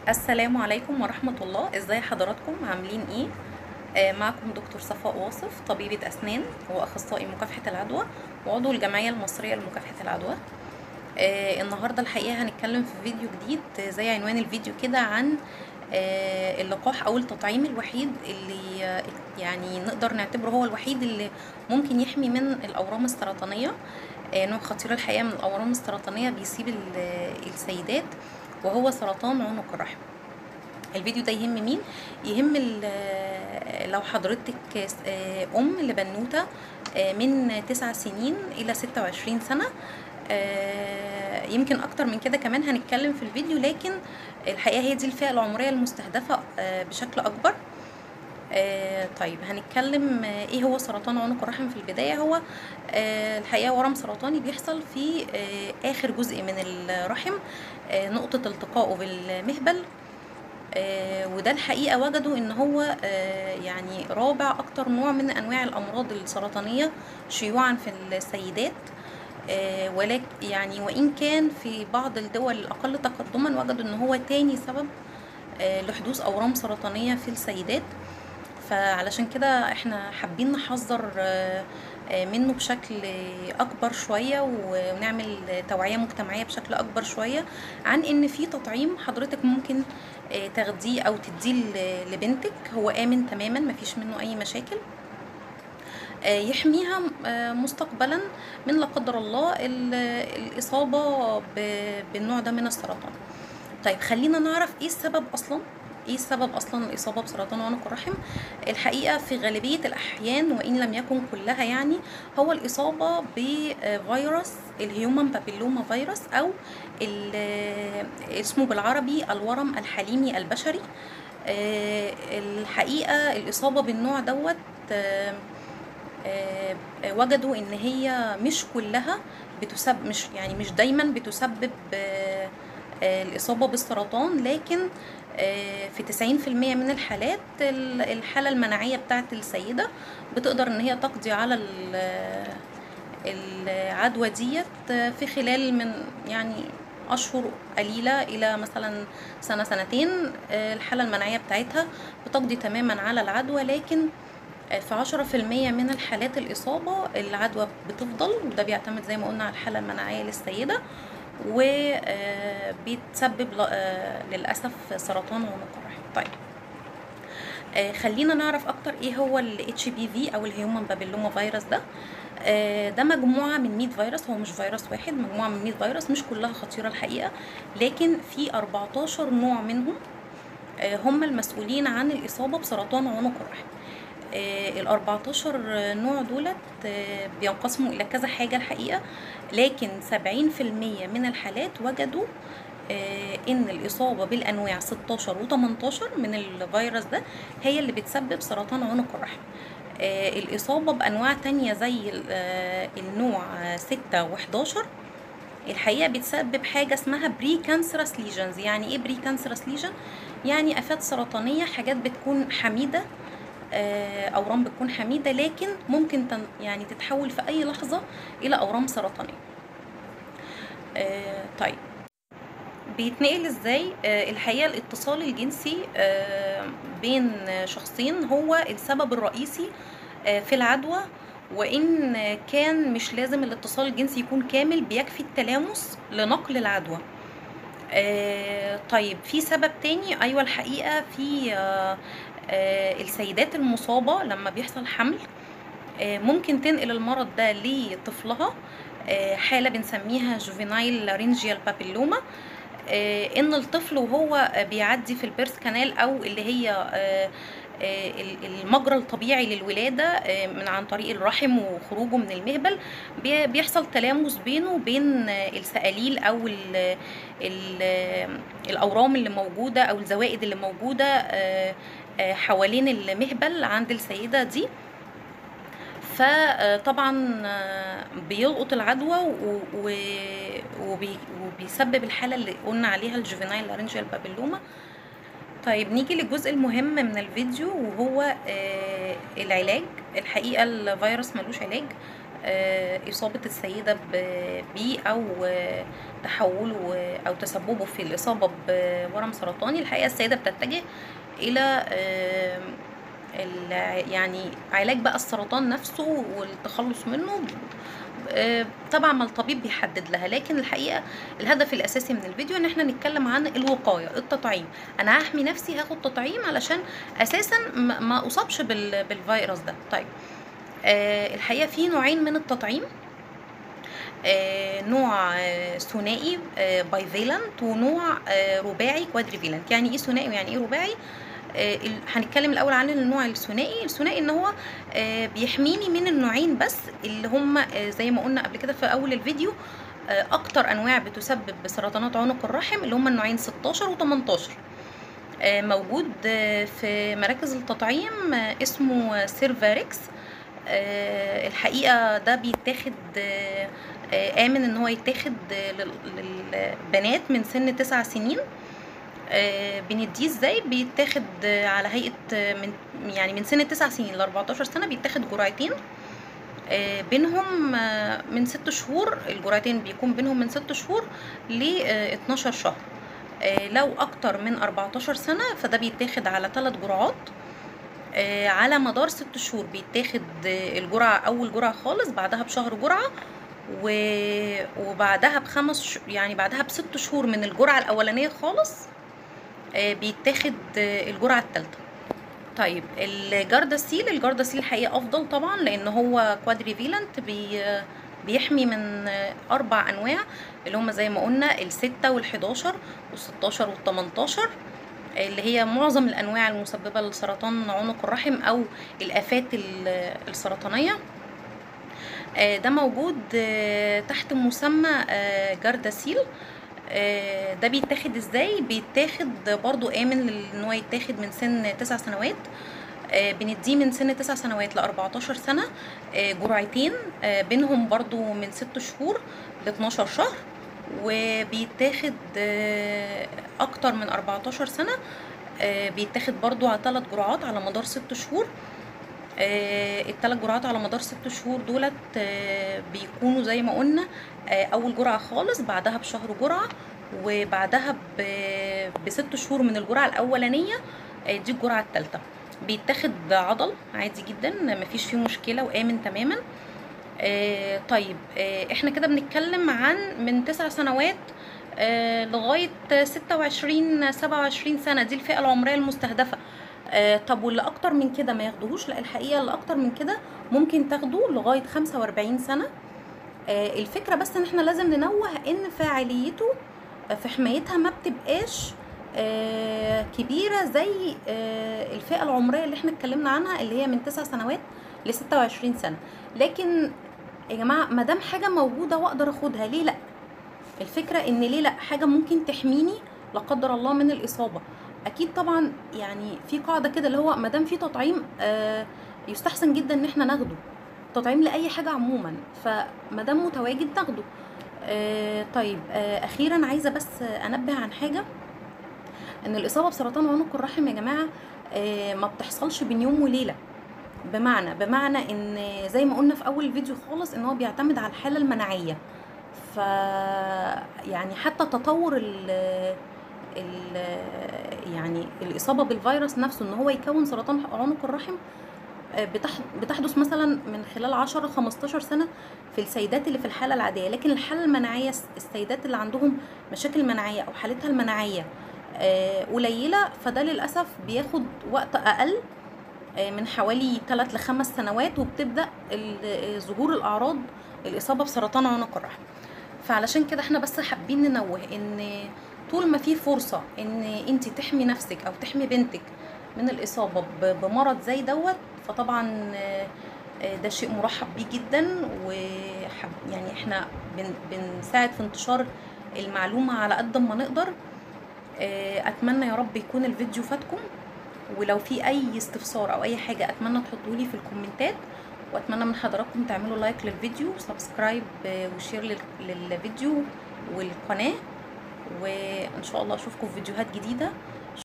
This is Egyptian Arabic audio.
السلام عليكم ورحمة الله ازاي حضراتكم عاملين ايه آه معكم دكتور صفاء واصف طبيبة اسنان واخصائي مكافحة العدوى وعضو الجمعية المصرية لمكافحة العدوى آه النهاردة الحقيقة هنتكلم في فيديو جديد آه، زي عنوان الفيديو كده عن آه اللقاح او التطعيم الوحيد اللي آه، يعني نقدر نعتبره هو الوحيد اللي ممكن يحمي من الاورام السرطانية آه نوع خطير الحقيقة من الاورام السرطانية بيصيب ال- السيدات وهو سرطان عنق الرحم الفيديو ده يهم مين يهم ال- لو حضرتك آه، ام لبنوته آه، من تسع سنين الى ستة وعشرين سنه آه، يمكن اكتر من كده كمان هنتكلم في الفيديو لكن الحقيقه هي دي الفئه العمريه المستهدفه آه، بشكل اكبر آه، طيب هنتكلم آه، ايه هو سرطان عنق الرحم في البدايه هو آه، الحقيقه ورم سرطاني بيحصل في آه، اخر جزء من الرحم آه، نقطه التقائه بالمهبل آه، وده الحقيقه وجدوا ان هو آه، يعني رابع اكتر نوع من انواع الامراض السرطانيه شيوعا في السيدات آه، ولكن يعني وان كان في بعض الدول الاقل تقدما وجدوا ان هو تاني سبب آه، لحدوث اورام سرطانيه في السيدات فعلشان كده احنا حابين نحذر آه، آه، منه بشكل اكبر شويه ونعمل توعيه مجتمعيه بشكل اكبر شويه عن ان في تطعيم حضرتك ممكن آه، تاخديه او تديه ل- لبنتك هو امن تماما مفيش منه اي مشاكل آه، يحميها آه، مستقبلا من لا قدر الله ال- الاصابه ب- بالنوع ده من السرطان طيب خلينا نعرف ايه السبب اصلا ايه السبب اصلا الاصابه بسرطان عنق الرحم الحقيقه في غالبيه الاحيان وان لم يكن كلها يعني هو الاصابه بفيروس الهيومن بابيلوما فيروس او ال- اسمه بالعربي الورم الحليمي البشري آه، الحقيقه الاصابه بالنوع دوت آه، آه، وجدوا ان هي مش كلها بتسبب مش يعني مش دايما بتسبب آه، آه، الاصابه بالسرطان لكن آه، في 90% من الحالات ال- الحاله المناعيه بتاعت السيده بتقدر ان هي تقضي على ال- العدوى ديت في خلال من يعني اشهر قليله الى مثلا سنه سنتين آه، الحاله المناعيه بتاعتها بتقضي تماما على العدوى لكن في عشرة في المية من الحالات الإصابة العدوى بتفضل وده بيعتمد زي ما قلنا على الحالة المناعية للسيدة وبيتسبب للأسف سرطان عنق الرحم طيب آه، خلينا نعرف اكتر ايه هو ال HPV او الهيومن بابيلوما فيروس ده آه، ده مجموعه من 100 فيروس هو مش فيروس واحد مجموعه من 100 فيروس مش كلها خطيره الحقيقه لكن في 14 نوع منهم آه، هم المسؤولين عن الاصابه بسرطان عنق الرحم ال 14 نوع دولت آه، بينقسموا الى كذا حاجه الحقيقه لكن 70% من الحالات وجدوا آه، ان الاصابه بالانواع 16 و18 من الفيروس ده هي اللي بتسبب سرطان عنق الرحم آه، الاصابه بانواع تانية زي ال- آه، النوع 6 و11 الحقيقه بتسبب حاجه اسمها بري كانسرس ليجنز يعني ايه بري كانسرس ليجن يعني افات سرطانيه حاجات بتكون حميده آه، اورام بتكون حميده لكن ممكن تن يعني تتحول في اي لحظه الى اورام سرطانيه آه، طيب بيتنقل ازاي آه، الحقيقه الاتصال الجنسي آه، بين شخصين هو السبب الرئيسي آه، في العدوى وان كان مش لازم الاتصال الجنسي يكون كامل بيكفي التلامس لنقل العدوى آه، طيب في سبب تاني ايوه الحقيقه في آه، آه، السيدات المصابه لما بيحصل حمل آه، ممكن تنقل المرض ده لطفلها آه، حاله بنسميها جوفينايل لارينجيال بابيلوما آه، ان الطفل وهو بيعدي في البيرث كانال او اللي هي آه، آه، المجرى الطبيعي للولاده آه، من عن طريق الرحم وخروجه من المهبل بي- بيحصل تلامس بينه وبين آه، السقاليل او ال ال الاورام اللي موجوده او الزوائد اللي موجوده آه، آه، حوالين المهبل عند السيده دي فطبعا بيلقط العدوى و- و- وبي- وبيسبب الحاله اللي قلنا عليها الجوفينايل لارنجيال بابيلوما طيب نيجي للجزء المهم من الفيديو وهو آه، العلاج الحقيقه الفيروس ملوش علاج آه، اصابه السيده ب- بيه او آه، تحوله آه، او تسببه في الاصابه بورم سرطاني الحقيقه السيده بتتجه الى آه، الع- يعني علاج بقى السرطان نفسه والتخلص منه آه، طبعا ما الطبيب بيحدد لها لكن الحقيقه الهدف الاساسي من الفيديو ان احنا نتكلم عن الوقايه التطعيم انا هحمي نفسي هاخد تطعيم علشان اساسا ما ما اصابش بال- بالفيروس ده طيب آه، الحقيقه في نوعين من التطعيم آه، نوع آه، ثنائي باي فيلنت ونوع آه، رباعي كوادريفيلنت يعني ايه ثنائي ويعني ايه رباعي آه، ال- هنتكلم الاول عن النوع الثنائي الثنائي ان هو آه، بيحميني من النوعين بس اللي هم آه، زي ما قلنا قبل كده في اول الفيديو آه، اكتر انواع بتسبب بسرطانات عنق الرحم اللي هم النوعين 16 و18 موجود آه، في مراكز التطعيم آه، اسمه سيرفاريكس آه، الحقيقه ده بيتاخد آه، آه، امن ان هو يتاخد آه، لل- للبنات من سن تسع سنين آه، بنديه ازاي بيتاخد آه، على هيئه آه، من يعني من سن تسع سنين ل 14 سنه بيتاخد جرعتين آه، بينهم آه، من ست شهور الجرعتين بيكون بينهم من ست شهور ل 12 شهر آه، لو اكتر من 14 سنه فده بيتاخد على ثلاث جرعات آه، على مدار ست شهور بيتاخد آه، الجرعة أول جرعة خالص بعدها بشهر جرعة و... وبعدها بخمس ش... يعني بعدها بست شهور من الجرعة الأولانية خالص آه، بيتاخد آه، الجرعة الثالثة طيب الجارداسيل الجارداسيل الحقيقة أفضل طبعا لأن هو كوادريفيلنت بي... بيحمي من آه، أربع أنواع اللي هم زي ما قلنا الستة والحداشر والستاشر والتمنتاشر اللي هي معظم الانواع المسببه لسرطان عنق الرحم او الافات ال- السرطانيه آه، ده موجود آه، تحت مسمى آه، جارداسيل آه، ده بيتاخد ازاي بيتاخد برضو امن لل- ان هو يتاخد من سن تسع سنوات آه، بنديه من سن تسع سنوات ل 14 سنه آه، جرعتين آه، بينهم برضو من ست شهور ل 12 شهر وبيتاخد آه، اكتر من 14 سنه آه، بيتاخد برضو على ثلاث جرعات على مدار ست شهور الثلاث جرعات على مدار ست شهور دولت آه، بيكونوا زي ما قلنا آه، اول جرعه خالص بعدها بشهر جرعه وبعدها ب- بست شهور من الجرعه الاولانيه آه، دي الجرعه الثالثه بيتاخد عضل عادي جدا مفيش فيه مشكله وامن تماما آه، طيب آه، احنا كده بنتكلم عن من تسع سنوات آه، لغاية ستة وعشرين سبعة وعشرين سنة دي الفئة العمرية المستهدفة آه، طب واللي أكتر من كده ما ياخدوهوش لا الحقيقة اللي أكتر من كده ممكن تاخدوه لغاية خمسة وأربعين سنة آه، الفكرة بس إن احنا لازم ننوه إن فاعليته آه، في حمايتها ما بتبقاش آه، كبيرة زي آه، الفئة العمرية اللي احنا اتكلمنا عنها اللي هي من تسع سنوات ل 26 سنة لكن يا جماعة ما دام حاجة موجودة واقدر اخدها ليه لا الفكرة ان ليه لا حاجة ممكن تحميني لا قدر الله من الإصابة أكيد طبعا يعني في قاعدة كده اللي هو ما دام في تطعيم آه، يستحسن جدا ان احنا ناخده تطعيم لأي حاجة عموما فما دام متواجد ناخده آه، طيب آه، أخيرا عايزة بس أنبه عن حاجة ان الاصابه بسرطان عنق الرحم يا جماعه آه، ما بتحصلش بين يوم وليله بمعنى بمعنى ان زي ما قلنا في اول الفيديو خالص ان هو بيعتمد على الحاله المناعيه ف يعني حتى تطور ال ال يعني الاصابه بالفيروس نفسه ان هو يكون سرطان عنق الرحم آه، بتح- بتحدث مثلا من خلال 10 15 سنه في السيدات اللي في الحاله العاديه لكن الحاله المناعيه السيدات اللي عندهم مشاكل مناعيه او حالتها المناعيه آه، قليله فده للاسف بياخد وقت اقل آه، من حوالي 3 ل 5 سنوات وبتبدا ال- آه، ظهور الاعراض الاصابه بسرطان عنق الرحم فعلشان كده احنا بس حابين ننوه ان طول ما في فرصه ان انت تحمي نفسك او تحمي بنتك من الاصابه ب- بمرض زي دوت فطبعا آه، آه، ده شيء مرحب بيه جدا وحب يعني احنا بن بنساعد في انتشار المعلومه على قد ما نقدر آه، اتمنى يا رب يكون الفيديو فاتكم ولو في اي استفسار او اي حاجه اتمنى تحطوا لي في الكومنتات واتمنى من حضراتكم تعملوا لايك للفيديو وسبسكرايب آه، وشير لل- للفيديو والقناه وان شاء الله اشوفكم في فيديوهات جديده